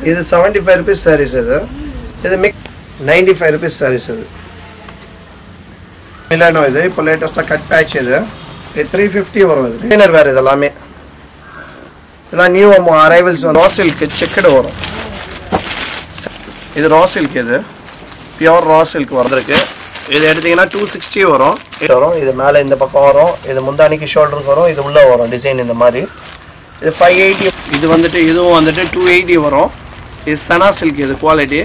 இது seventy five rupees sarees இது இது மிக் நைன்டி ஃபைவ் ருபீஸ் சாரீஸ் இது மிலானோ இது இப்போ லேட்டஸ்ட்டாக கட் பேட்ச் இது இது த்ரீ ஃபிஃப்டி வரும் இது டிசைனர் வேறு இது எல்லாமே இதெல்லாம் new arrivals raw silk checked வரும் இது ரா சில்க் இது பியோர் ரா சில்க் வந்திருக்கு இது எடுத்தீங்கன்னா டூ சிக்ஸ்டி வரும் இது வரும் இது மேலே இந்த பக்கம் வரும் இது முந்தானிக்கு ஷோல்டருக்கு வரும் இது உள்ளே வரும் டிசைன் இந்த மாதிரி இது ஃபைவ் எயிட்டி இது வந்துட்டு இதுவும் வந்துட்டு டூ எயிட்டி வரும் இது சனா சில்க் இது குவாலிட்டி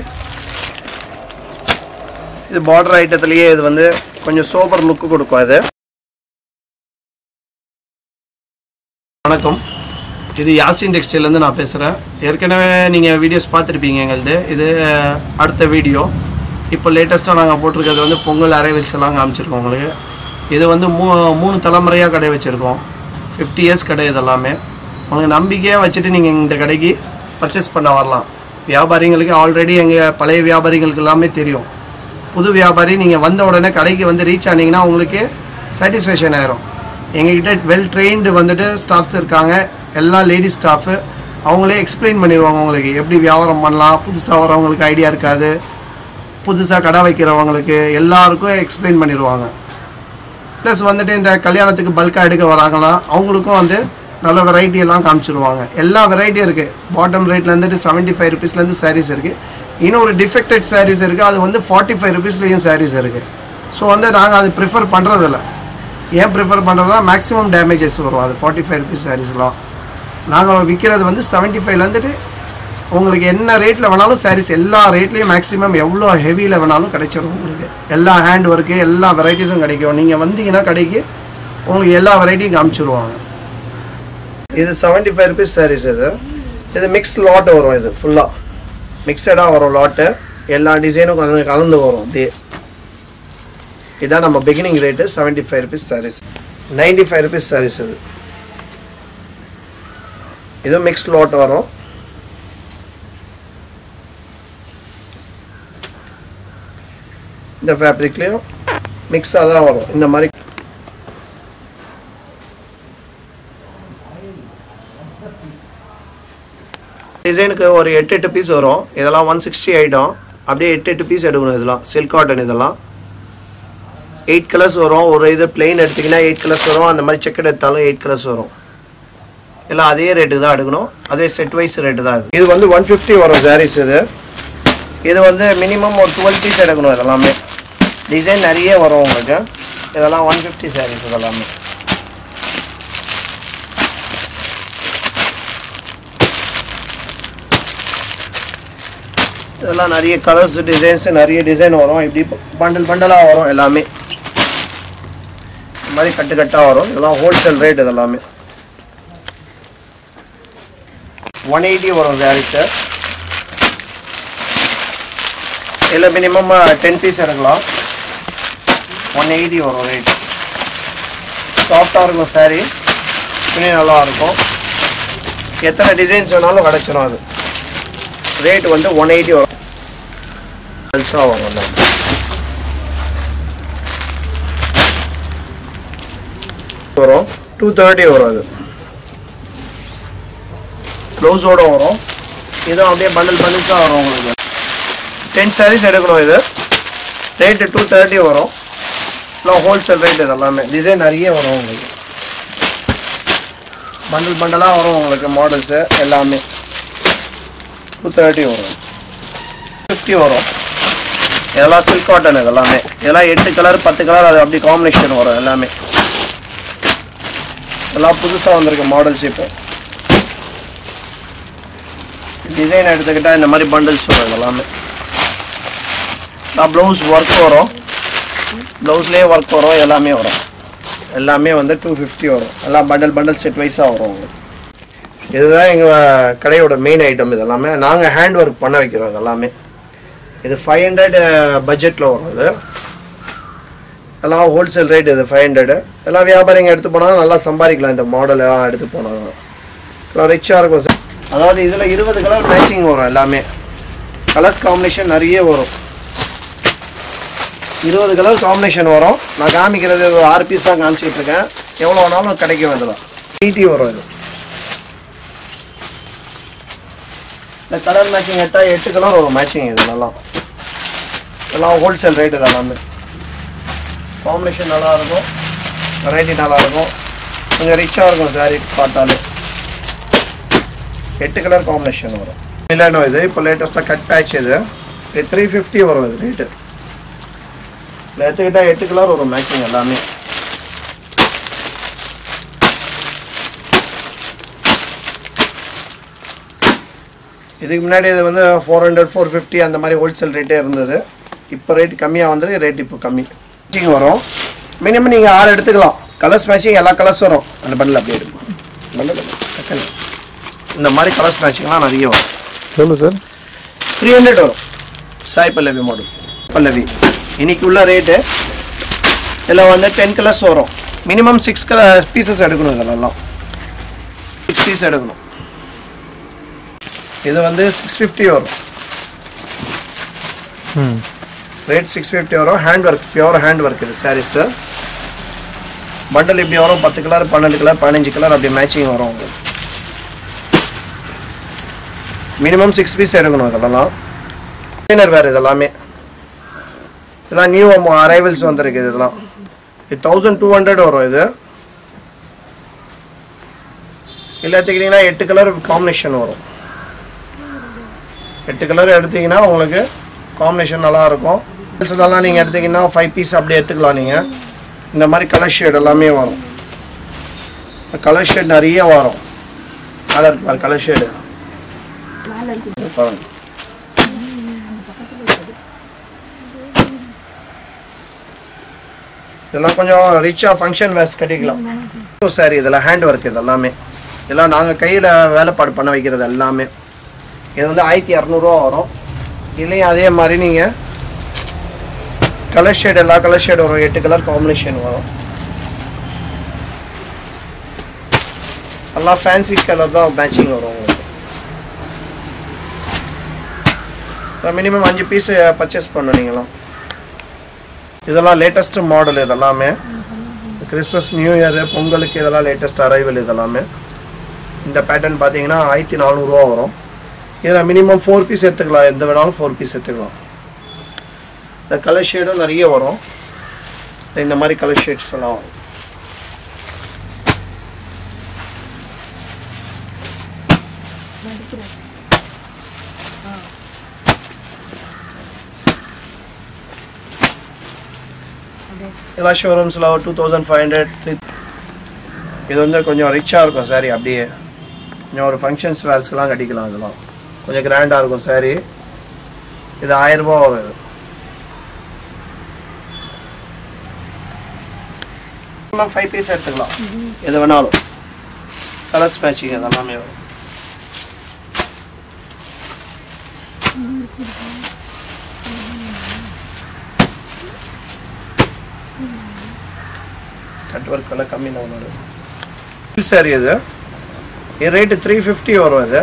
இது பார்டர் ஐட்டத்துலேயே இது வந்து கொஞ்சம் சோபர் லுக்கு கொடுக்கும் இது வணக்கம் இது யாசின் டெக்ஸ்டைலேருந்து நான் பேசுகிறேன் ஏற்கனவே நீங்கள் வீடியோஸ் பார்த்துருப்பீங்க எங்களது இது அடுத்த வீடியோ இப்போ லேட்டஸ்ட்டாக நாங்கள் போட்டிருக்கிறது வந்து பொங்கல் அரைவல்ஸ் எல்லாம் காமிச்சிருக்கோம் உங்களுக்கு இது வந்து மூ மூணு தலைமுறையாக கடை வச்சுருக்கோம் ஃபிஃப்டி இயர்ஸ் கடை இது எல்லாமே உங்களுக்கு நம்பிக்கையாக வச்சுட்டு நீங்கள் இந்த கடைக்கு பர்ச்சேஸ் பண்ண வரலாம் வியாபாரிங்களுக்கு ஆல்ரெடி எங்கள் பழைய வியாபாரிகளுக்கு எல்லாமே தெரியும் புது வியாபாரி நீங்கள் வந்த உடனே கடைக்கு வந்து ரீச் ஆனீங்கன்னா உங்களுக்கு சாட்டிஸ்ஃபேக்ஷன் ஆயிரும் எங்ககிட்ட வெல் ட்ரெயின்டு வந்துட்டு ஸ்டாஃப்ஸ் இருக்காங்க எல்லா லேடிஸ் ஸ்டாஃபு அவங்களே எக்ஸ்பிளைன் பண்ணிடுவாங்க உங்களுக்கு எப்படி வியாபாரம் பண்ணலாம் புதுசாக வரவங்களுக்கு ஐடியா இருக்காது புதுசாக கடை வைக்கிறவங்களுக்கு எல்லாருக்கும் எக்ஸ்பிளைன் பண்ணிடுவாங்க ப்ளஸ் வந்துட்டு இந்த கல்யாணத்துக்கு பல்காக எடுக்க வராங்களா அவங்களுக்கும் வந்து நல்ல வெரைட்டி எல்லாம் காமிச்சிருவாங்க எல்லா வெரைட்டியும் இருக்குது பாட்டம் ரேட்டில் இருந்துட்டு செவன்ட்டி ஃபைவ் ருபீஸ்லேருந்து சாரீஸ் இருக்குது இன்னும் ஒரு டிஃபெக்டட் சாரீஸ் இருக்குது அது வந்து ஃபார்ட்டி ஃபைவ் ருபீஸ்லேயும் சாரீஸ் இருக்குது ஸோ வந்து நாங்கள் அது ப்ரிஃபர் பண்ணுறதில்ல ஏன் ப்ரிஃபர் பண்ணுறதுனா மேக்ஸிமம் டேமேஜஸ் வரும் அது ஃபார்ட்டி ஃபைவ் ருபீஸ் சாரீஸ்லாம் நாங்கள் விற்கிறது வந்து செவன்ட்டி ஃபைவ்லேருந்துட்டு உங்களுக்கு என்ன ரேட்டில் வேணாலும் சாரீஸ் எல்லா ரேட்லேயும் மேக்ஸிமம் எவ்வளோ ஹெவியில் வேணாலும் கிடைச்சிடும் உங்களுக்கு எல்லா ஹேண்ட் ஒர்க்கு எல்லா வெரைட்டிஸும் கிடைக்கும் நீங்கள் வந்தீங்கன்னா கடைக்கு உங்களுக்கு எல்லா வெரைட்டியும் காமிச்சிருவாங்க இது செவன்ட்டி ஃபைவ் ருபீஸ் சாரீஸ் இது இது மிக்ஸ் லாட் வரும் இது ஃபுல்லாக மிக்சடாக வரும் லாட்டு எல்லா டிசைனும் கலந்து கலந்து வரும் அப்படியே இதான் நம்ம beginning rate seventy five rupees sarees ninety five rupees sarees இது இது மிக்ஸ் லாட் வரும் இந்த ஃபேப்ரிக்லேயும் மிக்ஸாக தான் வரும் இந்த மாதிரி டிசைனுக்கு ஒரு எட்டு எட்டு பீஸ் வரும் இதெல்லாம் ஒன் சிக்ஸ்டி ஐட்டம் அப்படியே எட்டு எட்டு பீஸ் எடுக்கணும் இதெல்லாம் சில்க் காட்டன் இதெல்லாம் எயிட் கலர்ஸ் வரும் ஒரு இது பிளெயின் எடுத்திங்கன்னா எயிட் கலர்ஸ் வரும் அந்த மாதிரி செக்கெட் எடுத்தாலும் எயிட் கலர்ஸ் வரும் எல்லாம் அதே ரேட்டுக்கு தான் எடுக்கணும் அதே செட் வைஸ் ரேட்டு தான் இது இது வந்து ஒன் ஃபிஃப்டி வரும் சாரீஸ் இது இது வந்து மினிமம் ஒரு டுவெல் பீஸ் எடுக்கணும் இதெல்லாமே டிசைன் நிறைய வரும் உங்களுக்கு இதெல்லாம் ஒன் ஃபிஃப்டி சாரீஸ் இதெல்லாமே இதெல்லாம் நிறைய கலர்ஸ் டிசைன்ஸ் நிறைய டிசைன் வரும் இப்படி பண்டல் பண்டலாக வரும் எல்லாமே இந்த மாதிரி கட்டு கட்டாக வரும் இதெல்லாம் ஹோல்சேல் ரேட் இதெல்லாமே ஒன் எயிட்டி வரும் சாரீஸு இதில் மினிமம் டென் பீஸ் எடுக்கலாம் ஒன் எயிட்டி வரும் ரேட் சாஃப்டாக இருக்கும் சாரீ துணி நல்லா இருக்கும் எத்தனை டிசைன்ஸ் வேணாலும் கிடச்சிரும் அது ரேட் வந்து ஒன் எயிட்டி வரும் பெருசாக வரும் அந்த வரும் டூ தேர்ட்டி வரும் அது ப்ளவுஸோட வரும் இதுவும் அப்படியே பண்டில் பண்டில்ஸாக வரும் உங்களுக்கு டென் சாரீஸ் எடுக்கணும் இது ரேட்டு டூ தேர்ட்டி வரும் இல்லை ஹோல்சேல் ரேட் இது எல்லாமே டிசைன் நிறைய வரும் உங்களுக்கு பண்டில் பண்டலாக வரும் உங்களுக்கு மாடல்ஸு எல்லாமே டூ தேர்ட்டி வரும் ஃபிஃப்டி வரும் இதெல்லாம் சில்க் காட்டன் இதெல்லாமே இதெல்லாம் எட்டு கலர் பத்து கலர் அது அப்படி காம்பினேஷன் வரும் எல்லாமே எல்லாம் புதுசாக வந்திருக்கு மாடல்ஸ் இப்போ டிசைன் எடுத்துக்கிட்டால் இந்த மாதிரி பண்டில்ஸ் வரும் எல்லாமே நான் ப்ளவுஸ் ஒர்க் வரும் ப்ளவுஸ்லேயே ஒர்க் வரும் எல்லாமே வரும் எல்லாமே வந்து டூ ஃபிஃப்டி வரும் எல்லாம் பண்டல் பண்டல் செட் வைஸாக வரும் உங்களுக்கு இதுதான் எங்கள் கடையோட மெயின் ஐட்டம் இது எல்லாமே நாங்கள் ஹேண்ட் ஒர்க் பண்ண வைக்கிறோம் இது எல்லாமே இது ஃபைவ் ஹண்ட்ரட் பட்ஜெட்டில் வரும் இது எல்லாம் ஹோல்சேல் ரேட் இது ஃபைவ் ஹண்ட்ரடு எல்லாம் வியாபாரிங்க எடுத்து போனாலும் நல்லா சம்பாதிக்கலாம் இந்த மாடல் எல்லாம் எடுத்து போனாலும் எல்லாம் ரிச்சாக இருக்கும் சார் அதாவது இதில் இருபது கலர் மேட்சிங் வரும் எல்லாமே கலர்ஸ் காம்பினேஷன் நிறைய வரும் இருபது கலர் காம்பினேஷன் வரும் நான் காமிக்கிறது ஒரு ஆறு பீஸ் தான் காமிச்சிட்டு இருக்கேன் எவ்வளோ வேணாலும் கிடைக்கும் இதில் எயிட்டி வரும் இது இந்த கலர் மேட்சிங் எடுத்தால் எட்டு கலர் வரும் மேட்சிங் இது நல்லா எல்லாம் ஹோல்சேல் ரேட்டு தான் எல்லாமே காம்பினேஷன் நல்லா இருக்கும் வெரைட்டி நல்லா இருக்கும் கொஞ்சம் ரிச்சாக இருக்கும் சாரி பார்த்தாலே எட்டு கலர் காம்பினேஷன் வரும் இல்லைனோ இது இப்போ லேட்டஸ்ட்டாக கட் பேட்ச் இது இது த்ரீ ஃபிஃப்டி வரும் இது ரேட்டு இதில் எடுத்துக்கிட்டால் எட்டு கலர் வரும் மேட்சிங் எல்லாமே இதுக்கு முன்னாடி இது வந்து ஃபோர் ஹண்ட்ரட் ஃபோர் ஃபிஃப்டி அந்த மாதிரி ஹோல்சேல் ரேட்டே இருந்தது இப்போ ரேட் கம்மியாக வந்து ரேட் இப்போ கம்மி மேட்சிங் வரும் மினிமம் நீங்கள் ஆறு எடுத்துக்கலாம் கலர்ஸ் மேட்சிங் எல்லா கலர்ஸ் வரும் அந்த பண்டில் அப்படியே இருக்கும் bundle second. இந்த மாதிரி கலர்ஸ் மேட்சிங்லாம் நிறைய வரும் சொல்லு சார் த்ரீ ஹண்ட்ரட் வரும் சாய் பல்லவி மாடல் பல்லவி இன்னைக்கு உள்ள ரேட்டு இதில் வந்து டென் கலர்ஸ் வரும் மினிமம் சிக்ஸ் கலர் பீசஸ் எடுக்கணும் இதெல்லாம் சிக்ஸ் பீஸ் எடுக்கணும் இது வந்து சிக்ஸ் ஃபிஃப்டி வரும் ம் ரேட் சிக்ஸ் ஃபிஃப்டி வரும் hand work pure hand work இது சாரீஸு பண்டல் இப்படி வரும் பத்து கலர் பன்னெண்டு கலர் பதினஞ்சு கலர் அப்படி மேட்சிங் வரும் உங்களுக்கு மினிமம் சிக்ஸ் பீஸ் எடுக்கணும் இதெல்லாம் டிசைனர் வேறு இதெல்லாமே இதெல்லாம் நியூ அரைவல்ஸ் வந்திருக்கு இதெல்லாம் இது தௌசண்ட் டூ ஹண்ட்ரட் வரும் இது இல்லை எடுத்துக்கிட்டிங்கன்னா எட்டு கலர் காம்பினேஷன் வரும் எட்டு கலர் எடுத்தீங்கன்னா உங்களுக்கு காம்பினேஷன் நல்லா இருக்கும் எல்லாம் நீங்கள் எடுத்தீங்கன்னா ஃபைவ் பீஸ் அப்படியே எடுத்துக்கலாம் நீங்கள் இந்த மாதிரி கலர் ஷேட் எல்லாமே வரும் கலர் ஷேட் நிறைய வரும் கலர் பாரு கலர் ஷேடு பாருங்க இதெல்லாம் கொஞ்சம் ரிச்சாக ஃபங்க்ஷன் வேர்ஸ் கட்டிக்கலாம் சாரி இதெல்லாம் ஹேண்ட் ஒர்க் இது எல்லாமே இதெல்லாம் நாங்கள் கையில் வேலைப்பாடு பண்ண வைக்கிறது எல்லாமே இது வந்து ஆயிரத்தி இரநூறுவா வரும் இல்லையும் அதே மாதிரி நீங்கள் கலர் ஷேட் எல்லா கலர் ஷேட் வரும் எட்டு கலர் காம்பினேஷன் வரும் எல்லாம் ஃபேன்சி கலர் தான் மேட்சிங் வரும் உங்களுக்கு மினிமம் அஞ்சு பீஸ் பர்ச்சேஸ் பண்ணணும் நீங்களாம் இதெல்லாம் லேட்டஸ்ட் மாடல் இதெல்லாமே கிறிஸ்மஸ் நியூ இயர் பொங்கலுக்கு இதெல்லாம் லேட்டஸ்ட் அரைவல் இதெல்லாமே இந்த பேட்டர்ன் பார்த்தீங்கன்னா ஆயிரத்தி நானூறுரூவா வரும் இதில் மினிமம் ஃபோர் பீஸ் எடுத்துக்கலாம் எந்த வேணாலும் ஃபோர் பீஸ் எடுத்துக்கலாம் இந்த கலர் ஷேடும் நிறைய வரும் இந்த மாதிரி கலர் ஷேட்ஸ் எல்லாம் வரும் எல்லா ஷோரூம்ஸில் டூ தௌசண்ட் ஃபைவ் ஹண்ட்ரட் இது வந்து கொஞ்சம் ரிச்சாக இருக்கும் சாரி அப்படியே கொஞ்சம் ஒரு ஃபங்க்ஷன்ஸ் வேர்ஸ்க்கெலாம் கட்டிக்கலாம் இதெல்லாம் கொஞ்சம் கிராண்டாக இருக்கும் சாரி இது ஆயிரம் ரூபாய் வரும் இது மினிமம் ஃபைவ் பீஸ் எடுத்துக்கலாம் எது வேணாலும் கலர்ஸ் மேட்சிங் அதெல்லாமே வரும் கட் ஒர்க் எல்லாம் கம்மி தான் உன்னோட சாரி இது இது ரேட்டு த்ரீ ஃபிஃப்டி வரும் இது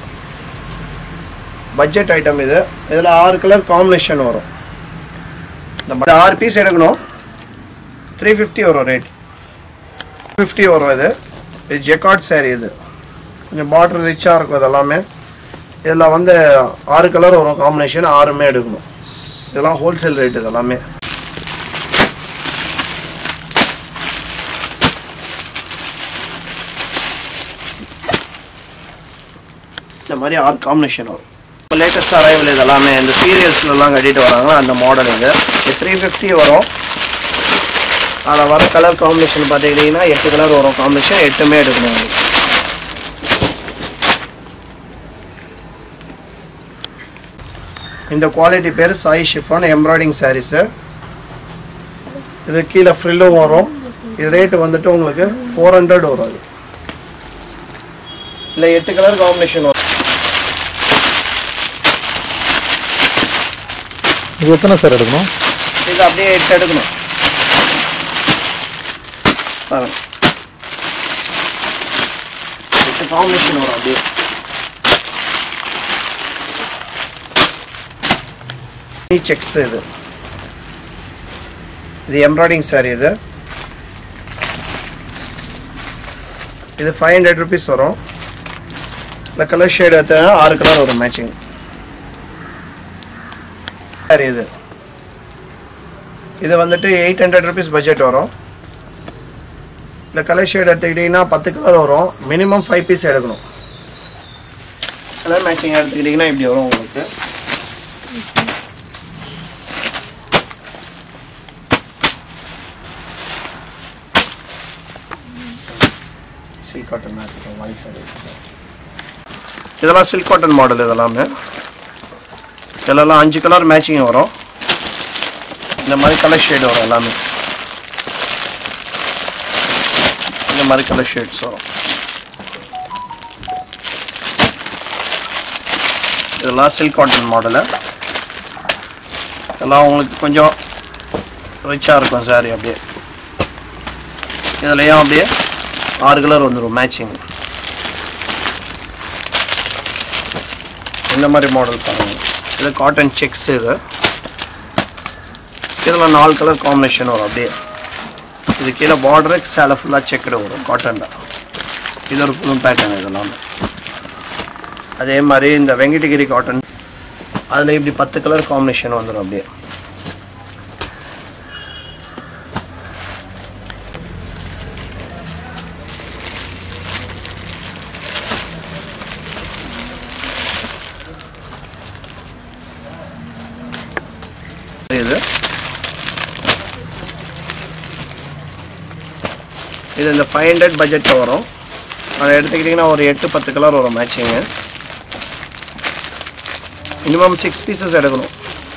பட்ஜெட் ஐட்டம் இது இதில் ஆறு கலர் காம்பினேஷன் வரும் இந்த ப- ஆறு பீஸ் எடுக்கணும் த்ரீ ஃபிஃப்டி வரும் ரேட் ஃபிஃப்டி வரும் இது இது ஜெக்காட் saree இது கொஞ்சம் பார்டர் ரிச்சாக இருக்கும் இது எல்லாமே இதில் வந்து ஆறு கலர் வரும் காம்பினேஷன் ஆறுமே எடுக்கணும் இதெல்லாம் ஹோல்சேல் ரேட் இது எல்லாமே இந்த மாதிரி ஆறு காம்பினேஷன் வரும் இப்போ லேட்டஸ்ட் அரைவல் இது எல்லாமே இந்த சீரியல்ஸ்லாம் கட்டிட்டு வராங்களா அந்த மாடல் இது த்ரீ ஃபிஃப்டி வரும் அதில் வர கலர் காம்பினேஷன் பார்த்துக்கிட்டிங்கன்னா எட்டு கலர் வரும் காம்பினேஷன் எட்டுமே எடுக்கணும் உங்களுக்கு. இந்த குவாலிட்டி பேர் சாய் ஷிஃபான் எம்ப்ராய்டிங் சாரீஸு இது கீழே ஃப்ரில்லும் வரும் இது ரேட்டு வந்துட்டு உங்களுக்கு ஃபோர் ஹண்ட்ரட் வரும் அது இல்லை எட்டு கலர் காம்பினேஷன் வரும் இது எத்தனை சார் எடுக்கணும் இது அப்படியே எட்டு எடுக்கணும் பாருங்க எட்டு காம்பினேஷன் வரும் அப்படியே செக்ஸ் இது இது எம்ப்ராய்டிங் சாரி இது இது ஃபைவ் ஹண்ட்ரட் ருபீஸ் வரும் இந்த கலர் ஷேடு எடுத்தா ஆறு கலர் வரும் மேட்சிங் சரி இது இது வந்துட்டு எயிட் ஹண்ட்ரட் ருபீஸ் பட்ஜெட் வரும் இந்த கலர் ஷேட் எடுத்துக்கிட்டிங்கன்னா பத்து கலர் வரும் மினிமம் ஃபைவ் பீஸ் எடுக்கணும் கலர் மேட்சிங் எடுத்துக்கிட்டிங்கன்னா இப்படி வரும் உங்களுக்கு சில்க் காட்டன் இருக்கும் வாங்கி சாரி இதெல்லாம் சில்க் காட்டன் மாடல் இதெல்லாமே இதெல்லாம் அஞ்சு கலர் மேட்சிங் வரும் இந்த மாதிரி கலர் ஷேட் வரும் எல்லாமே இந்த மாதிரி கலர் ஷேட்ஸ் வரும் இதெல்லாம் சில்க் காட்டன் மாடலு இதெல்லாம் உங்களுக்கு கொஞ்சம் ரிச்சாக இருக்கும் சாரி அப்படியே இதுலேயும் அப்படியே ஆறு கலர் வந்துடும் மேட்சிங் இந்த மாதிரி மாடல் பாருங்கள் இது காட்டன் செக்ஸ் இது இதில் நாலு கலர் காம்பினேஷன் வரும் அப்படியே இது கீழே பார்டரு சேலை ஃபுல்லாக செக்குடு வரும் காட்டனில் இது ஒரு புது பேட்டர்ன் இதெல்லாம் அதே மாதிரி இந்த வெங்கடகிரி காட்டன் அதில் இப்படி பத்து கலர் காம்பினேஷன் வந்துடும் அப்படியே இது இது இந்த ஃபைவ் ஹண்ட்ரட் பட்ஜெட்டில் வரும் அதை எடுத்துக்கிட்டிங்கன்னா ஒரு எட்டு பத்து கலர் வரும் மேட்சிங்கு மினிமம் சிக்ஸ் பீசஸ் எடுக்கணும்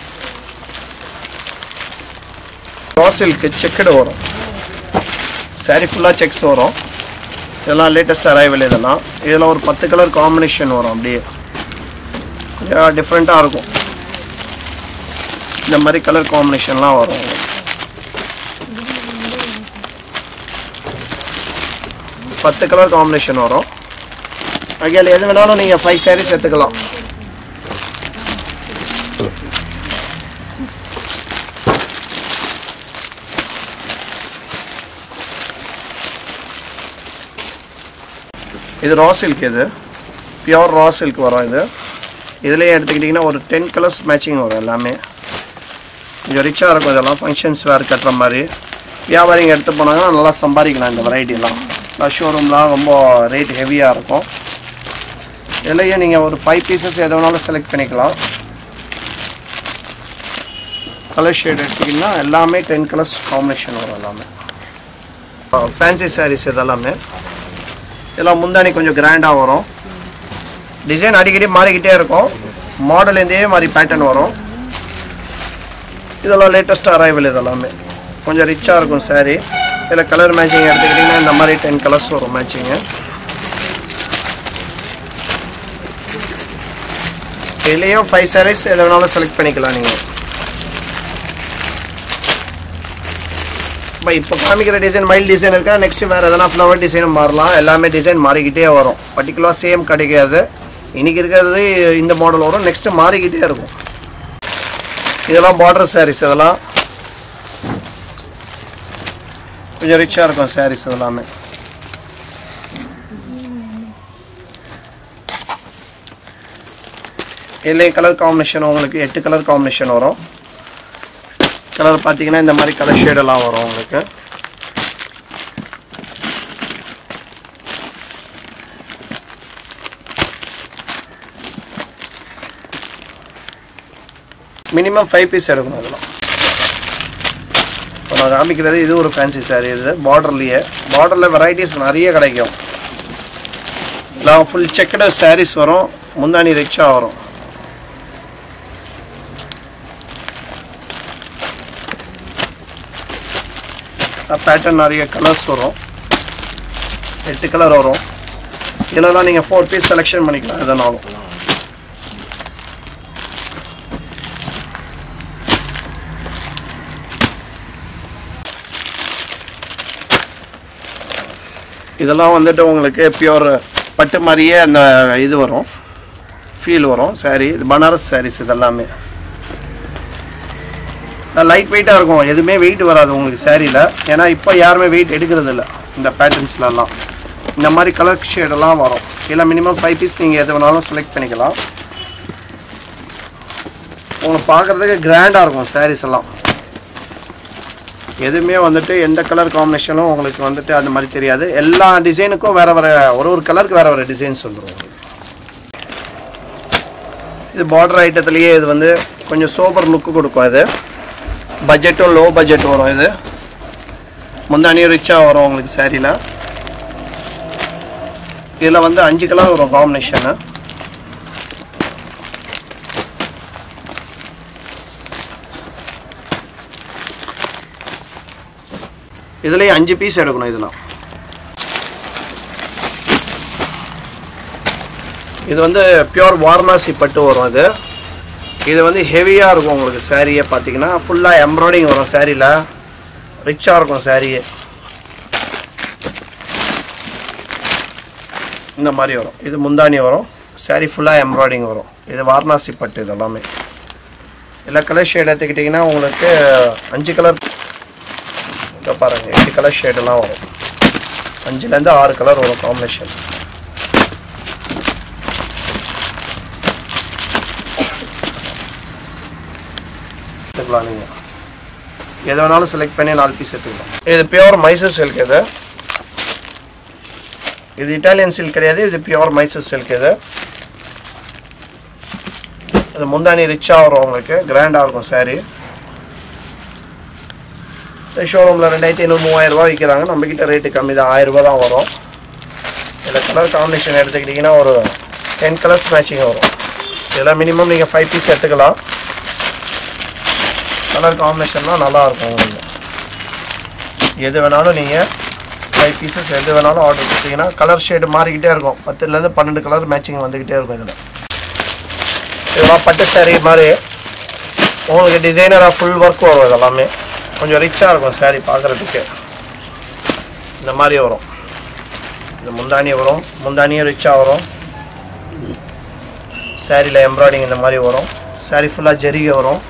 சில்க்கு செக்குடு வரும் சாரி ஃபுல்லாக செக்ஸ் வரும் இதெல்லாம் லேட்டஸ்ட் அரைவல் இதெல்லாம் இதில் ஒரு பத்து கலர் காம்பினேஷன் வரும் அப்படியே கொஞ்சம் டிஃப்ரெண்ட்டாக இருக்கும் இந்த மாதிரி கலர் காம்பினேஷன்லாம் வரும் பத்து கலர் காம்பினேஷன் வரும் அதில் எது வேணாலும் நீங்கள் ஃபைவ் சாரீஸ் எடுத்துக்கலாம் இது ரா சில்க் இது பியோர் ரா சில்க் வரும் இது இதுலேயே எடுத்துக்கிட்டிங்கன்னா ஒரு டென் கலர்ஸ் மேட்சிங் வரும் எல்லாமே கொஞ்சம் ரிச்சாக இருக்கும் இதெல்லாம் ஃபங்க்ஷன்ஸ் வேறு கட்டுற மாதிரி வியாபாரிங்க எடுத்து போனாங்கன்னா நல்லா சம்பாதிக்கலாம் இந்த வெரைட்டிலாம் ஷோரூம்லாம் ரொம்ப ரேட் ஹெவியாக இருக்கும் இதுலேயே நீங்கள் ஒரு ஃபைவ் பீசஸ் எதை வேணாலும் செலக்ட் பண்ணிக்கலாம் கலர் ஷேட் எடுத்திங்கன்னா எல்லாமே டென் கலர்ஸ் காம்பினேஷன் வரும் எல்லாமே ஃபேன்சி சாரீஸ் இதெல்லாமே இதெல்லாம் முந்தானி கொஞ்சம் கிராண்டாக வரும் டிசைன் அடிக்கடி மாறிக்கிட்டே இருக்கும் மாடல் இதே மாதிரி பேட்டர்ன் வரும் இதெல்லாம் லேட்டஸ்ட் அரைவல் இதெல்லாமே கொஞ்சம் ரிச்சாக இருக்கும் சாரீ இதில் கலர் மேட்சிங் எடுத்துக்கிட்டிங்கன்னா இந்த மாதிரி டென் கலர்ஸ் வரும் மேட்சிங்கு இதுலேயும் ஃபைவ் சாரீஸ் எதை வேணாலும் செலக்ட் பண்ணிக்கலாம் நீங்கள் இப்போ இப்போ காமிக்கிற டிசைன் மைல் டிசைன் இருக்கா நெக்ஸ்ட் வேறு எதனா ஃப்ளவர் டிசைனும் மாறலாம் எல்லாமே டிசைன் மாறிக்கிட்டே வரும் பர்டிகுலர் சேம் கிடைக்காது இன்னைக்கு இருக்கிறது இந்த மாடல் வரும் நெக்ஸ்ட் மாறிக்கிட்டே இருக்கும் இதெல்லாம் பார்டர் சாரீஸ் இதெல்லாம் கொஞ்சம் ரிச்சாக இருக்கும் சாரீஸ் இதெல்லாமே இதுலேயும் கலர் காம்பினேஷன் உங்களுக்கு எட்டு கலர் காம்பினேஷன் வரும் கலர் பார்த்தீங்கன்னா இந்த மாதிரி கலர் ஷேடெல்லாம் வரும் உங்களுக்கு மினிமம் ஃபைவ் பீஸ் எடுக்கணும் இதெல்லாம் இப்போ நான் காமிக்கிறது இது ஒரு ஃபேன்சி சாரீ இது பார்டர்லேயே பார்டரில் வெரைட்டிஸ் நிறைய கிடைக்கும் எல்லாம் ஃபுல் செக்கடு சாரீஸ் வரும் முந்தானி ரிச்சாக வரும் பேட்டர்ன் நிறைய கலர்ஸ் வரும் எட்டு கலர் வரும் இதில் தான் நீங்கள் ஃபோர் பீஸ் செலெக்ஷன் பண்ணிக்கலாம் எதனாலும் இதெல்லாம் வந்துட்டு உங்களுக்கு பியூர் பட்டு மாதிரியே அந்த இது வரும் ஃபீல் வரும் saree இது பனாரஸ் சாரீஸ் இதெல்லாமே லைட் வெயிட்டாக இருக்கும் எதுவுமே வெயிட் வராது உங்களுக்கு சேரீல ஏன்னா இப்போ யாருமே வெயிட் எடுக்கிறது இல்லை இந்த பேட்டர்ன்ஸ்லலாம் இந்த மாதிரி கலர் ஷேடெல்லாம் வரும் இல்லை மினிமம் ஃபைவ் பீஸ் நீங்கள் எது வேணாலும் செலக்ட் பண்ணிக்கலாம் உங்களுக்கு பார்க்குறதுக்கு கிராண்டாக இருக்கும் sarees எல்லாம் எதுவுமே வந்துட்டு எந்த கலர் காம்பினேஷனும் உங்களுக்கு வந்துட்டு அந்த மாதிரி தெரியாது எல்லா டிசைனுக்கும் வேறு வேறு ஒரு ஒரு கலருக்கு வேறு வேறு டிசைன்ஸ் வந்துடும் உங்களுக்கு இது பார்டர் ஐட்டத்துலேயே இது வந்து கொஞ்சம் சோபர் லுக்கு கொடுக்கும் இது பட்ஜெட்டும் லோ பட்ஜெட் வரும் இது முந்தானியும் ரிச்சாக வரும் உங்களுக்கு சாரியில் இதில் வந்து அஞ்சு கலர் வரும் காம்பினேஷனு இதுலேயும் அஞ்சு பீஸ் எடுக்கணும் இதெல்லாம் இது வந்து பியோர் வாரணாசி பட்டு வரும் இது இது வந்து ஹெவியாக இருக்கும் உங்களுக்கு சாரியே பார்த்தீங்கன்னா ஃபுல்லாக எம்ப்ராய்டிங் வரும் சாரியில் ரிச்சாக இருக்கும் சாரியே இந்த மாதிரி வரும் இது முந்தானி வரும் சாரி ஃபுல்லாக எம்ப்ராய்டிங் வரும் இது வாரணாசி பட்டு இது எல்லாமே எல்லா கலர் ஷேட் எடுத்துக்கிட்டிங்கன்னா உங்களுக்கு அஞ்சு கலர் இதை பாருங்கள் எட்டு கலர் ஷேடெல்லாம் வரும் அஞ்சுலேருந்து ஆறு கலர் வரும் காம்பினேஷன் எடுத்துக்கலாம் நீங்கள் எது வேணாலும் செலக்ட் பண்ணி நாலு பீஸ் எடுத்துக்கலாம் இது பியோர் மைசூர் சில்க் இது இது இட்டாலியன் சில்க் கிடையாது இது பியோர் மைசூர் சில்க் இது இது முந்தானி ரிச்சாக வரும் உங்களுக்கு கிராண்டாக இருக்கும் saree ஷோரூமில் ரெண்டாயிரத்தி ஐநூறு மூவாயிரம் ரூபாய் விற்கிறாங்க நம்மக்கிட்ட ரேட்டு கம்மி தான் ஆயிரம் ரூபாய் தான் வரும் இதில் கலர் காம்பினேஷன் எடுத்துக்கிட்டிங்கன்னா ஒரு டென் கலர்ஸ் மேட்சிங் வரும் இதில் மினிமம் நீங்கள் ஃபைவ் பீஸ் எடுத்துக்கலாம் கலர் காம்பினேஷன்லாம் நல்லாயிருக்கும் உங்களுக்கு எது வேணாலும் நீங்கள் ஃபைவ் பீசஸ் எது வேணாலும் ஆர்டர் கொடுத்தீங்கன்னா கலர் ஷேடு மாறிக்கிட்டே இருக்கும் பத்துலேருந்து பன்னெண்டு கலர் மேட்சிங் வந்துக்கிட்டே இருக்கும் இதில் இதெல்லாம் பட்டு saree மாதிரி உங்களுக்கு டிசைனராக ஃபுல் ஒர்க் வரும் இதெல்லாமே கொஞ்சம் ரிச்சாக இருக்கும் saree பார்க்குறதுக்கு இந்த மாதிரி வரும் இந்த முந்தானி வரும் முந்தானியும் ரிச்சாக வரும் சாரியில் எம்ப்ராய்டிங் இந்த மாதிரி வரும் saree ஃபுல்லாக ஜரிகை வரும்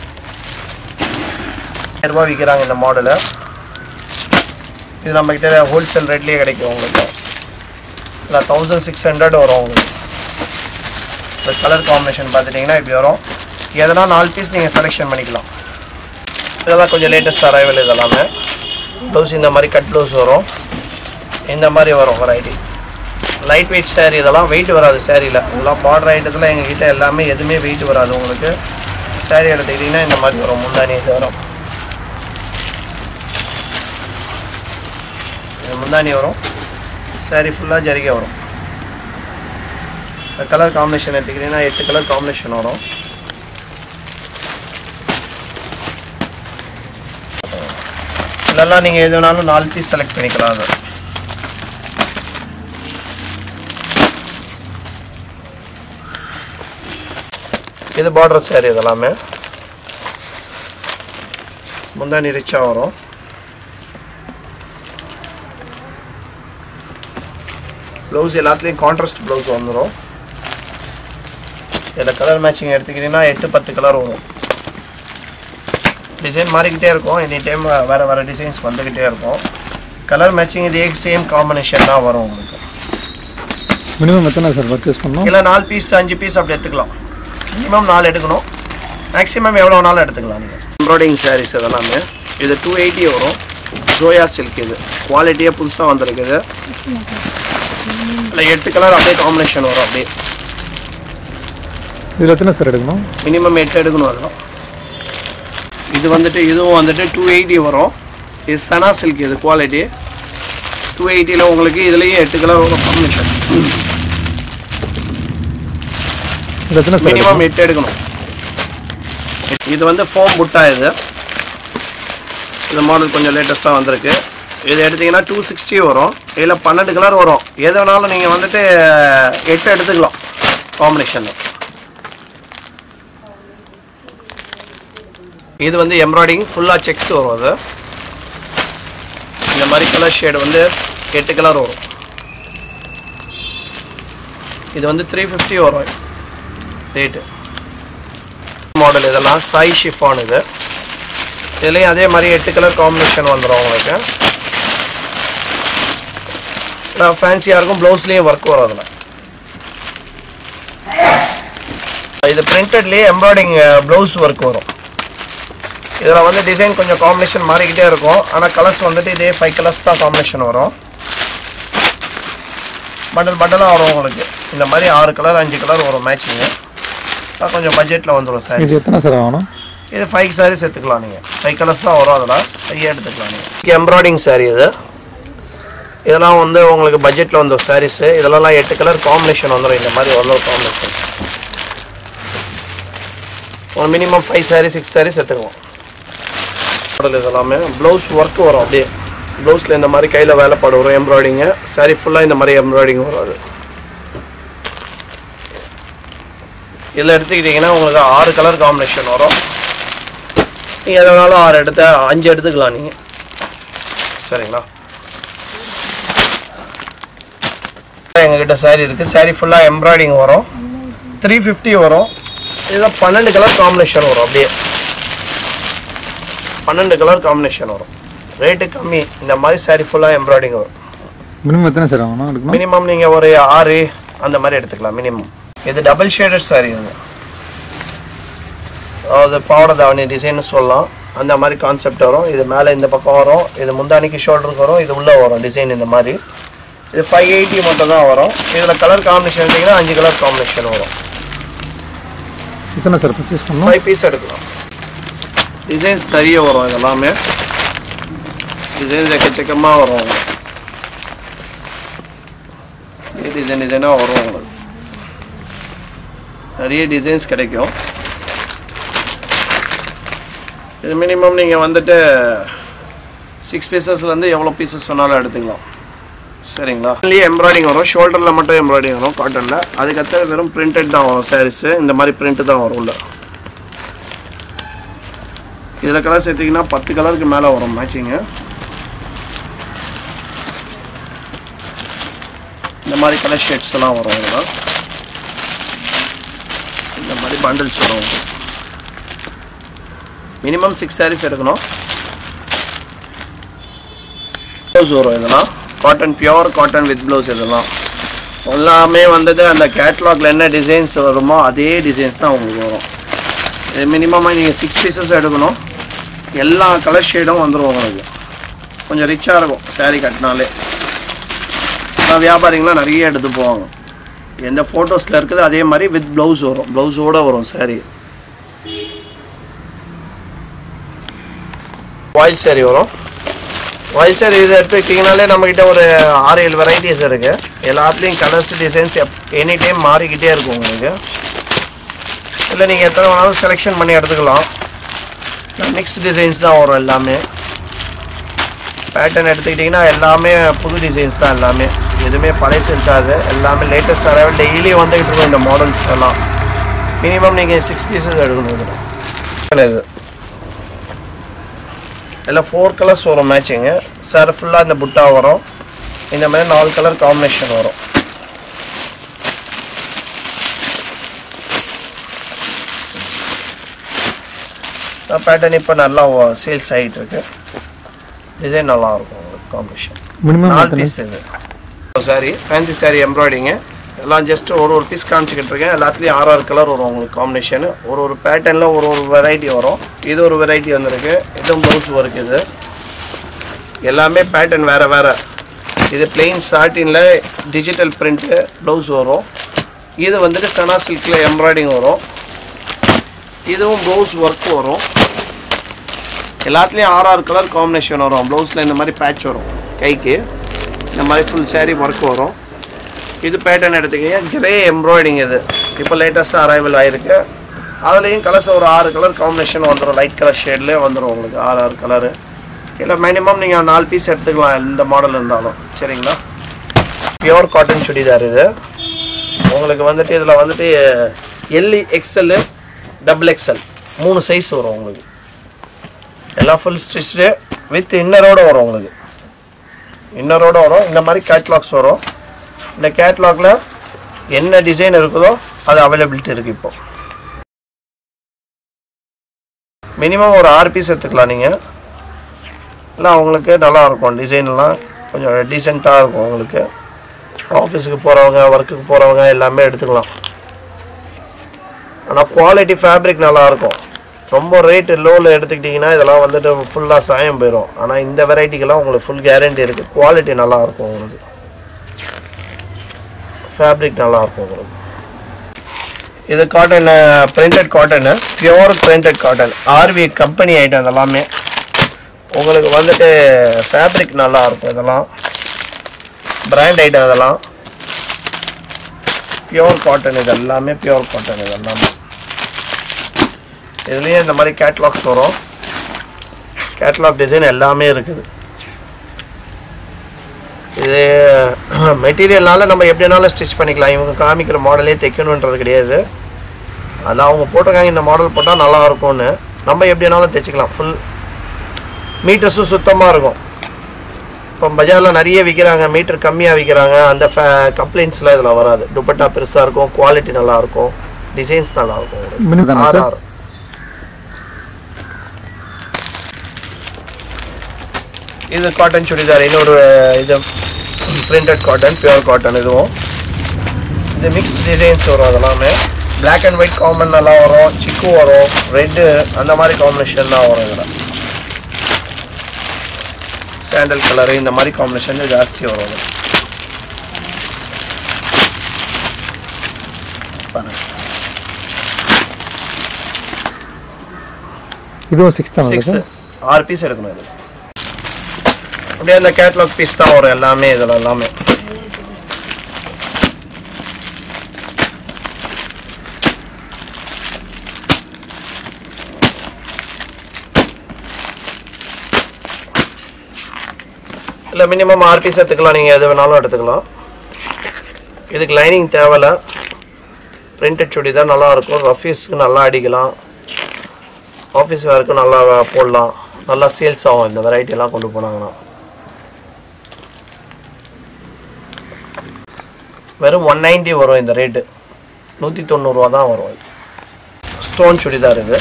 ரூபாய் விற்கிறாங்க இந்த மாடலு இது நம்மக்கிட்ட ஹோல்சேல் ரேட்லேயே கிடைக்கும் உங்களுக்கு இல்லை தௌசண்ட் சிக்ஸ் ஹண்ட்ரட் வரும் உங்களுக்கு இந்த கலர் காம்பினேஷன் பார்த்துட்டிங்கன்னா இப்படி வரும் எதனா நாலு பீஸ் நீங்கள் செலெக்ஷன் பண்ணிக்கலாம் இதெல்லாம் கொஞ்சம் லேட்டஸ்ட் அரைவல் இதெல்லாமே ப்ளவுஸ் இந்த மாதிரி கட் ப்ளவுஸ் வரும் இந்த மாதிரி வரும் வெரைட்டி லைட் வெயிட் saree இதெல்லாம் வெயிட் வராது சேரீயில் இதெல்லாம் பார்டர் ஐட்டத்தில் எங்ககிட்ட எல்லாமே எதுவுமே வெயிட் வராது உங்களுக்கு saree எடுத்துக்கிட்டிங்கன்னா இந்த மாதிரி வரும் முந்தானி இது வரும் இது முந்தானி வரும் saree ஃபுல்லாக ஜரிகை வரும் கலர் காம்பினேஷன் எடுத்துக்கிட்டிங்கன்னா எட்டு கலர் காம்பினேஷன் வரும் இதெல்லாம் நீங்கள் எது வேணாலும் நாலு பீஸ் செலக்ட் பண்ணிக்கலாம் அதை இது பார்டர் saree இதெல்லாமே முந்தானி ரிச்சாக வரும் ப்ளவுஸ் எல்லாத்துலேயும் கான்ட்ராஸ்ட் ப்ளவுஸ் வந்துடும் இதில் கலர் மேட்சிங் எடுத்துக்கிட்டிங்கன்னா எட்டு பத்து கலர் வரும் டிசைன் மாறிக்கிட்டே இருக்கும் எனி டைம் வேறு வேறு டிசைன்ஸ் வந்துக்கிட்டே இருக்கும் கலர் மேட்சிங் இதே சேம் காம்பினேஷன் தான் வரும் உங்களுக்கு மினிமம் எத்தனை சார் பர்ச்சேஸ் பண்ணணும் இல்லை நாலு பீஸ் அஞ்சு பீஸ் அப்படி எடுத்துக்கலாம் மினிமம் நாலு எடுக்கணும் மேக்ஸிமம் எவ்வளோ நாளும் எடுத்துக்கலாம் நீங்கள் எம்ப்ராய்டிங் சாரீஸ் இதெல்லாமே இது டூ எயிட்டி வரும் ஜோயா சில்க் இது குவாலிட்டியே புதுசாக வந்திருக்குது இல்லை எட்டு கலர் அப்படியே காம்பினேஷன் வரும் அப்படியே இதில் எத்தனை சார் எடுக்கணும் மினிமம் எட்டு எடுக்கணும் அதெல்லாம் இது வந்துட்டு இதுவும் வந்துட்டு டூ எயிட்டி வரும் இது சனா சில்க் இது குவாலிட்டி டூ எயிட்டியில் உங்களுக்கு இதுலேயும் எட்டு கலர் வரும் காம்பினேஷன் இது எத்தனை சார் மினிமம் எட்டு எடுக்கணும் இது வந்து ஃபோம் புட்டா இது இந்த மாடல் கொஞ்சம் லேட்டஸ்ட்டாக வந்திருக்கு இது எடுத்தீங்கன்னா டூ சிக்ஸ்டி வரும் இதில் பன்னெண்டு கலர் வரும் எது வேணாலும் நீங்கள் வந்துட்டு எட்டு எடுத்துக்கலாம் காம்பினேஷனில் இது வந்து எம்ப்ராய்டிங் ஃபுல்லாக செக்ஸ் வரும் அது இந்த மாதிரி கலர் ஷேடு வந்து எட்டு கலர் வரும் இது வந்து த்ரீ ஃபிஃப்டி வரும் ரேட்டு மாடல் இதெல்லாம் சாய் ஷிஃபான் இது இதுலேயும் அதே மாதிரி எட்டு கலர் காம்பினேஷன் வந்துடும் உங்களுக்கு ஃபேன்சியாக இருக்கும் ப்ளவுஸ்லேயும் ஒர்க் வரும் அதில் இது பிரிண்டட்லேயே எம்ப்ராய்டிங் ப்ளவுஸ் ஒர்க் வரும் இதில் வந்து டிசைன் கொஞ்சம் காம்பினேஷன் மாறிக்கிட்டே இருக்கும் ஆனால் கலர்ஸ் வந்துட்டு இதே ஃபைவ் கலர்ஸ் தான் காம்பினேஷன் வரும் பண்டல் பண்டலாக வரும் உங்களுக்கு இந்த மாதிரி ஆறு கலர் அஞ்சு கலர் வரும் மேட்சிங்கு கொஞ்சம் பட்ஜெட்டில் வந்துடும் சார் இது எத்தனை சார் ஆகணும் இது ஃபைவ் சாரீஸ் எடுத்துக்கலாம் நீங்கள் ஃபைவ் கலர்ஸ் தான் வரும் அதில் ஃபைவ் எடுத்துக்கலாம் நீங்கள் எம்ப்ராய்டிங் saree இது இதெல்லாம் வந்து உங்களுக்கு பட்ஜெட்டில் வந்த சாரீஸு இதெல்லாம் எட்டு கலர் காம்பினேஷன் வந்துடும் இந்த மாதிரி ஒரு காம்பினேஷன் ஒரு minimum five saree six sarees எடுத்துக்கலாம் மாடல் இதெல்லாமே ப்ளவுஸ் ஒர்க் வரும் அப்படியே ப்ளவுஸில் இந்த மாதிரி கையில் வேலைப்பாடு வரும் எம்ப்ராய்டிங்கு saree ஃபுல்லாக இந்த மாதிரி எம்ப்ராய்டிங் வரும் அது இதில் எடுத்துக்கிட்டிங்கன்னா உங்களுக்கு ஆறு கலர் காம்பினேஷன் வரும் நீங்கள் எதை வேணாலும் ஆறு எடுத்த அஞ்சு எடுத்துக்கலாம் நீங்கள் சரிங்களா எங்ககிட்ட saree இருக்குது saree ஃபுல்லாக எம்ப்ராய்டிங் வரும் த்ரீ ஃபிஃப்டி வரும் இதில் பன்னெண்டு கலர் காம்பினேஷன் வரும் அப்படியே பன்னெண்டு கலர் காம்பினேஷன் வரும் ரேட்டு கம்மி இந்த மாதிரி saree ஃபுல்லாக எம்ப்ராய்டிங் வரும் மினிமம் எத்தனை சார் ஆகணும் எடுக்கணும் மினிமம் நீங்கள் ஒரு ஆறு அந்த மாதிரி எடுத்துக்கலாம் மினிமம் இது டபுள் ஷேடட் saree இது அதாவது பாவாடை தாவணி டிசைன் சொல்லலாம் அந்த மாதிரி கான்செப்ட் வரும் இது மேலே இந்த பக்கம் வரும் இது முந்தானிக்கு ஷோல்டருக்கு வரும் இது உள்ளே வரும் டிசைன் இந்த மாதிரி இது ஃபைவ் எயிட்டி மட்டும் தான் வரும் இதில் கலர் காம்பினேஷன் எடுத்திங்கன்னா அஞ்சு கலர் காம்பினேஷன் வரும் எத்தனை சார் பர்ச்சேஸ் பண்ணணும் ஃபைவ் பீஸ் எடுக்கலாம் டிசைன்ஸ் நிறைய வரும் இதெல்லாமே டிசைன்ஸ் எக்கச்சக்கமாக வரும் உங்களுக்கு. இது டிசைன் டிசைனாக வரும் உங்களுக்கு நிறைய டிசைன்ஸ் கிடைக்கும் இது மினிமம் நீங்கள் வந்துட்டு சிக்ஸ் பீசஸ்லேருந்து எவ்வளோ பீசஸ் வேணாலும் எடுத்துக்கலாம் சரிங்களா இதுலேயே எம்ப்ராய்டிங் வரும் ஷோல்டரில் மட்டும் எம்ப்ராய்டிங் வரும் காட்டனில் அதுக்கடுத்து வெறும் பிரிண்டட் தான் வரும் சாரீஸு இந்த மாதிரி பிரிண்ட் தான் வரும் உள்ள இதில் கலர் சேர்த்திங்கன்னா பத்து கலருக்கு மேலே வரும் மேட்சிங்கு இந்த மாதிரி கலர் ஷேட்ஸ் எல்லாம் வரும் இதெல்லாம் இந்த மாதிரி பண்டில்ஸ் வரும் மினிமம் சிக்ஸ் சாரீஸ் எடுக்கணும் ப்ளவுஸ் வரும் இதெல்லாம் cotton pure cotton with blouse இதெல்லாம் எல்லாமே வந்தது அந்த கேட்லாகில் என்ன டிசைன்ஸ் வருமோ அதே டிசைன்ஸ் தான் உங்களுக்கு வரும் இது மினிமமாக நீங்கள் சிக்ஸ் பீசஸ் எடுக்கணும் எல்லா கலர் ஷேடும் வந்துடும் உங்களுக்கு கொஞ்சம் ரிச்சாக இருக்கும் saree கட்டினாலே ஆனால் வியாபாரிங்களாம் நிறைய எடுத்து போவாங்க எந்த ஃபோட்டோஸில் இருக்குது அதே மாதிரி வித் ப்ளவுஸ் வரும் ப்ளவுஸோடு வரும் saree வாயில் saree வரும் வாயில் saree இது எடுத்துக்கிட்டிங்கனாலே நம்மக்கிட்ட ஒரு ஆறு ஏழு வெரைட்டிஸ் இருக்குது எல்லாத்துலேயும் கலர்ஸ் டிசைன்ஸ் எப் எனி டைம் மாறிக்கிட்டே இருக்கும் உங்களுக்கு இல்லை நீங்கள் எத்தனை வேணாலும் செலெக்ஷன் பண்ணி எடுத்துக்கலாம் மிக்ஸ் டிசைன்ஸ் தான் வரும் எல்லாமே பேட்டர்ன் எடுத்துக்கிட்டிங்கன்னா எல்லாமே புது டிசைன்ஸ் தான் எல்லாமே எதுவுமே பழைசு இருக்காது எல்லாமே லேட்டஸ்ட் அரைவல் டெய்லி வந்துகிட்டு இருக்கும் இந்த மாடல்ஸ் எல்லாம் மினிமம் நீங்கள் சிக்ஸ் பீசஸ் எடுக்கணும் இதில் இது எல்லாம் ஃபோர் கலர்ஸ் வரும் மேட்சிங்கு சார் ஃபுல்லாக இந்த புட்டா வரும் இந்த மாதிரி நாலு கலர் காம்பினேஷன் வரும் பேட்டர்ன் இப்போ நல்லா சேல்ஸ் ஆகிட்டு இருக்கு டிசைன் நல்லா இருக்கும் உங்களுக்கு காம்பினேஷன் மினிமம் நாலு எத்தனை பீஸ் இது சாரி ஃபேன்சி சாரி எம்ப்ராய்டிங்கு எல்லாம் ஜஸ்ட் ஒரு ஒரு பீஸ் காமிச்சிக்கிட்டு இருக்கேன் எல்லாத்துலேயும் ஆறு ஆறு கலர் வரும் உங்களுக்கு காம்பினேஷன் ஒரு ஒரு பேட்டர்னில் ஒரு ஒரு வெரைட்டி வரும் இது ஒரு வெரைட்டி வந்திருக்கு இதுவும் ப்ளவுஸ் ஒர்க் இது எல்லாமே பேட்டர்ன் வேறு வேறு இது பிளெயின் சாட்டினில் டிஜிட்டல் பிரிண்ட்டு ப்ளவுஸ் வரும் இது வந்துட்டு சனா சில்கில் எம்ப்ராய்டிங் வரும் இதுவும் ப்ளவுஸ் ஒர்க் வரும் எல்லாத்துலேயும் ஆறு ஆறு கலர் காம்பினேஷன் வரும் ப்ளவுஸில் இந்த மாதிரி பேட்ச் வரும் கைக்கு இந்த மாதிரி ஃபுல் saree ஒர்க் வரும் இது பேட்டர்ன் எடுத்துக்கிங்க கிரே எம்ப்ராய்டிங் இது இப்போ லேட்டஸ்ட்டாக அரைவல் ஆகிருக்கு அதுலேயும் கலர்ஸ் ஒரு ஆறு கலர் காம்பினேஷன் வந்துடும் லைட் கலர் ஷேட்லேயே வந்துடும் உங்களுக்கு ஆறு ஆறு கலரு இல்லை மினிமம் நீங்கள் நாலு பீஸ் எடுத்துக்கலாம் எந்த மாடல் இருந்தாலும் சரிங்களா பியோர் காட்டன் சுடிதார் இது உங்களுக்கு வந்துட்டு இதில் வந்துட்டு எல்இ எக்ஸ்எல்லு டபுள் எக்ஸ்எல் மூணு சைஸ் வரும் உங்களுக்கு எல்லாம் ஃபுல் ஸ்டிச்சு வித் இன்னரோட வரும் உங்களுக்கு இன்னரோட வரும் இந்த மாதிரி கேட்லாக்ஸ் வரும் இந்த கேட்லாகில் என்ன டிசைன் இருக்குதோ அது அவைலபிலிட்டி இருக்குது இப்போ மினிமம் ஒரு ஆறு பீஸ் எடுத்துக்கலாம் நீங்கள் இல்லை உங்களுக்கு நல்லா இருக்கும் டிசைன்லாம் கொஞ்சம் டீசெண்டாக இருக்கும் உங்களுக்கு ஆஃபீஸுக்கு போகிறவங்க ஒர்க்குக்கு போகிறவங்க எல்லாமே எடுத்துக்கலாம் ஆனால் குவாலிட்டி ஃபேப்ரிக் நல்லாயிருக்கும் ரொம்ப ரேட்டு லோவில் எடுத்துக்கிட்டிங்கன்னா இதெல்லாம் வந்துட்டு ஃபுல்லாக சாயம் போயிடும் ஆனால் இந்த வெரைட்டிக்கெல்லாம் உங்களுக்கு ஃபுல் கேரண்டி இருக்குது குவாலிட்டி நல்லாயிருக்கும் உங்களுக்கு ஃபேப்ரிக் நல்லாயிருக்கும் உங்களுக்கு இது cotton printed cotton pure printed cotton RV company item இதெல்லாமே உங்களுக்கு வந்துட்டு ஃபேப்ரிக் நல்லா இருக்கும் இதெல்லாம் பிராண்ட் ஐட்டம் இதெல்லாம் பியோர் காட்டன் இது எல்லாமே பியோர் காட்டன் இது எல்லாமே இதுலேயே இந்த மாதிரி கேட்லாக்ஸ் வரும் கேட்லாக் டிசைன் எல்லாமே இருக்குது இது மெட்டீரியல்னால நம்ம எப்படினாலும் ஸ்டிச் பண்ணிக்கலாம் இவங்க காமிக்கிற மாடலே தைக்கணுன்றது கிடையாது அதில் அவங்க போட்டிருக்காங்க இந்த மாடல் போட்டால் நல்லா இருக்கும்னு நம்ம எப்படினாலும் தைச்சிக்கலாம் ஃபுல் மீட்டர்ஸும் சுத்தமாக இருக்கும் இப்போ பஜாரில் நிறைய விற்கிறாங்க மீட்டர் கம்மியாக விற்கிறாங்க அந்த ஃபே கம்ப்ளைண்ட்ஸ்லாம் இதில் வராது துப்பட்டா பெருசாக இருக்கும் குவாலிட்டி நல்லாயிருக்கும் டிசைன்ஸ் நல்லாயிருக்கும் மினிமம் தானே சார் ஆர்ஆர் இது காட்டன் சுடிதார் இன்னொரு இது பிரிண்டட் காட்டன் பியூர் காட்டன் இதுவும் இது மிக்ஸ் டிசைன்ஸ் வரும் அதெல்லாமே Black அண்ட் ஒயிட் காமன் நல்லா வரும் சிக்கு வரும் ரெட்டு அந்த மாதிரி காம்பினேஷன் தான் வரும் இதில் சாண்டல் கலரு இந்த மாதிரி காம்பினேஷன் ஜாஸ்தி வரும் இதுல. பாருங்க இதுவும் சிக்ஸ் தானே சிக்ஸ் சார் ஆறு பீஸ் எடுக்கணும் இது அப்படியே அந்த கேட்லாக் பீஸ் தான் வரும் எல்லாமே இதில் எல்லாமே இல்லை மினிமம் ஆறு பீஸ் எடுத்துக்கலாம் நீங்கள் எது வேணாலும் எடுத்துக்கலாம் இதுக்கு லைனிங் தேவையில்ல பிரிண்டட் சுடிதார் நல்லா இருக்கும் ரஃபீஸ்க்கு நல்லா அடிக்கலாம் ஆஃபீஸ் வேர்க்கு நல்லா போடலாம் நல்லா சேல்ஸ் ஆகும் இந்த variety எல்லாம் கொண்டு போனாங்கன்னா வெறும் ஒன் நைன்ட்டி வரும் இந்த ரேட்டு நூற்றி தொண்ணூறுரூவா தான் வரும் ஸ்டோன் சுடிதார் இது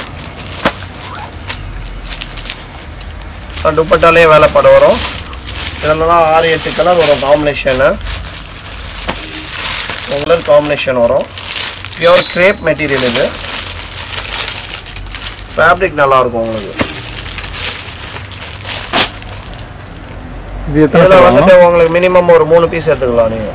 அஹ் துப்பட்டாலே வேலைப்பாடு வரும் இதெல்லாம் ஆறு எட்டு கலர் வரும் காம்பினேஷனு கலர் காம்பினேஷன் வரும் பியூர் கிரேப் மெட்டீரியல் இது ஃபேப்ரிக் நல்லா இருக்கும் உங்களுக்கு இது எத்தனை இதில் சார் வந்துட்டு வாங்கணும் உங்களுக்கு மினிமம் ஒரு மூணு பீஸ் எடுத்துக்கலாம் நீங்கள்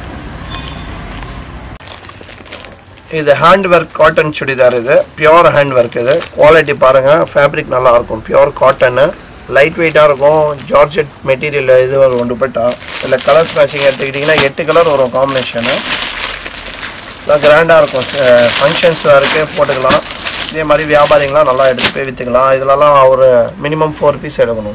இது ஹேண்ட் ஒர்க் காட்டன் சுடிதார் இது பியோர் ஹேண்ட் ஒர்க் இது குவாலிட்டி பாருங்கள் ஃபேப்ரிக் நல்லா இருக்கும் பியோர் காட்டனு லைட் வெயிட்டாக இருக்கும் ஜார்ஜெட் மெட்டீரியல் இது வரும் துப்பட்டா இல்லை கலர்ஸ் மேட்சிங் எடுத்துக்கிட்டிங்கன்னா எட்டு கலர் வரும் காம்பினேஷனு எல்லாம் கிராண்டாக இருக்கும் ஃபங்க்ஷன்ஸ் இருக்குது போட்டுக்கலாம் இதே மாதிரி வியாபாரிங்களாம் நல்லா எடுத்து போய் விற்றுக்கலாம் இதுலலாம் ஒரு மினிமம் ஃபோர் பீஸ் எடுக்கணும்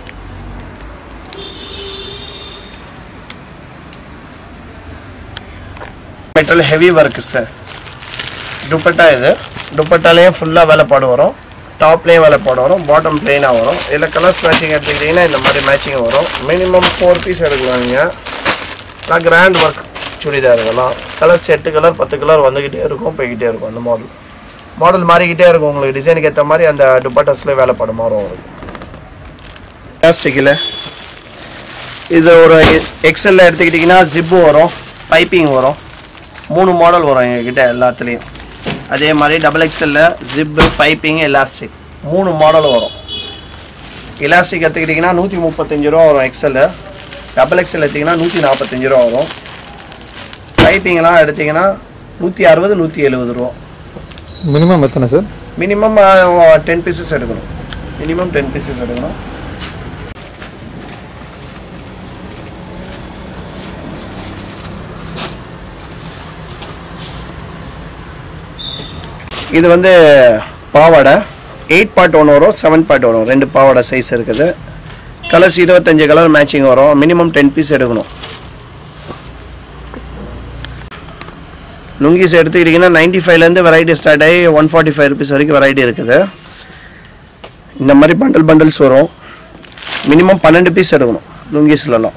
metal heavy work sir dupatta இது துப்பட்டாலேயும் ஃபுல்லாக வேலைப்பாடு வரும் டாப்லேயும் வேலைப்பாடு வரும் பாட்டம் பிளெயினாக வரும் இதில் கலர்ஸ் மேட்சிங் எடுத்துக்கிட்டிங்கன்னா இந்த மாதிரி மேட்சிங் வரும் மினிமம் ஃபோர் பீஸ் எடுக்கலாம் நீங்கள் நான் கிராண்ட் ஒர்க் சுடிதார் இதெல்லாம் கலர்ஸ் எட்டு கலர் பத்து கலர் வந்துக்கிட்டே இருக்கும் போய்கிட்டே இருக்கும் அந்த மாடல் மாடல் மாறிக்கிட்டே இருக்கும் உங்களுக்கு டிசைனுக்கு ஏற்ற மாதிரி அந்த துப்பட்டாஸில் வேலைப்பாடு மாறும் உங்களுக்கு பிளாஸ்டிக்கில் இது ஒரு எக்ஸலில் எடுத்துக்கிட்டிங்கன்னா ஜிப்பு வரும் பைப்பிங் வரும் மூணு மாடல் வரும் எங்ககிட்ட எல்லாத்துலேயும் அதே மாதிரி டபுள் எக்ஸல்ல ஜிப்பு பைப்பிங் எலாஸ்டிக் மூணு மாடல் வரும் எலாஸ்டிக் எடுத்துக்கிட்டிங்கன்னா நூற்றி முப்பத்தஞ்சு ரூபா வரும் எக்ஸல் டபுள் எக்ஸல் எடுத்திங்கன்னா நூற்றி நாற்பத்தஞ்சு ரூபா வரும் பைப்பிங்லாம் எடுத்திங்கன்னா நூற்றி அறுபது நூற்றி எழுபது ரூபா மினிமம் எத்தனை சார் மினிமம் டென் பீசஸ் எடுக்கணும் மினிமம் டென் பீசஸ் எடுக்கணும் இது வந்து பாவாடை எயிட் பார்ட் ஒன்று வரும் செவன் பார்ட் வரும் ரெண்டு பாவாடை சைஸ் இருக்குது கலர்ஸ் இருபத்தஞ்சு கலர் மேட்சிங் வரும் மினிமம் டென் பீஸ் எடுக்கணும் லுங்கிஸ் எடுத்துக்கிட்டிங்கன்னா நைன்டி ஃபைவ்லேருந்து வெரைட்டி ஸ்டார்ட் ஆகி ஒன் ஃபார்ட்டி ஃபைவ் ருபீஸ் வரைக்கும் வெரைட்டி இருக்குது இந்த மாதிரி பண்டல் பண்டல்ஸ் வரும் மினிமம் பன்னெண்டு பீஸ் எடுக்கணும் லுங்கிஸ்லலாம்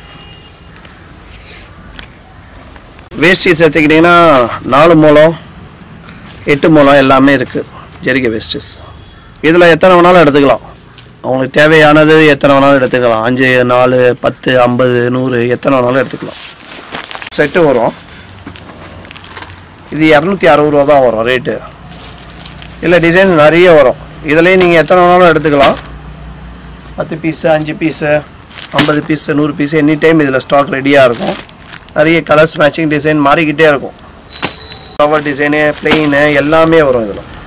வேஸ்டீஸ் எடுத்துக்கிட்டிங்கன்னா நாலு மூலம் எட்டு மூலம் எல்லாமே இருக்குது ஜெரிகை வேஸ்டஸ் இதில் எத்தனை வேணாலும் எடுத்துக்கலாம் அவங்களுக்கு தேவையானது எத்தனை வேணாலும் எடுத்துக்கலாம் அஞ்சு நாலு பத்து ஐம்பது நூறு எத்தனை வேணாலும் எடுத்துக்கலாம் செட்டு வரும் இது இரநூத்தி அறுபது ரூபா தான் வரும் ரேட்டு இல்லை டிசைன் நிறைய வரும் இதுலேயே நீங்கள் எத்தனை வேணாலும் எடுத்துக்கலாம் பத்து பீஸு அஞ்சு பீஸு ஐம்பது பீஸு நூறு பீஸு எனி டைம் இதில் ஸ்டாக் ரெடியாக இருக்கும் நிறைய கலர்ஸ் மேட்சிங் டிசைன் மாறிக்கிட்டே இருக்கும் ஃப்ளவர் டிசைனு பிளெயின் எல்லாமே வரும் இதில்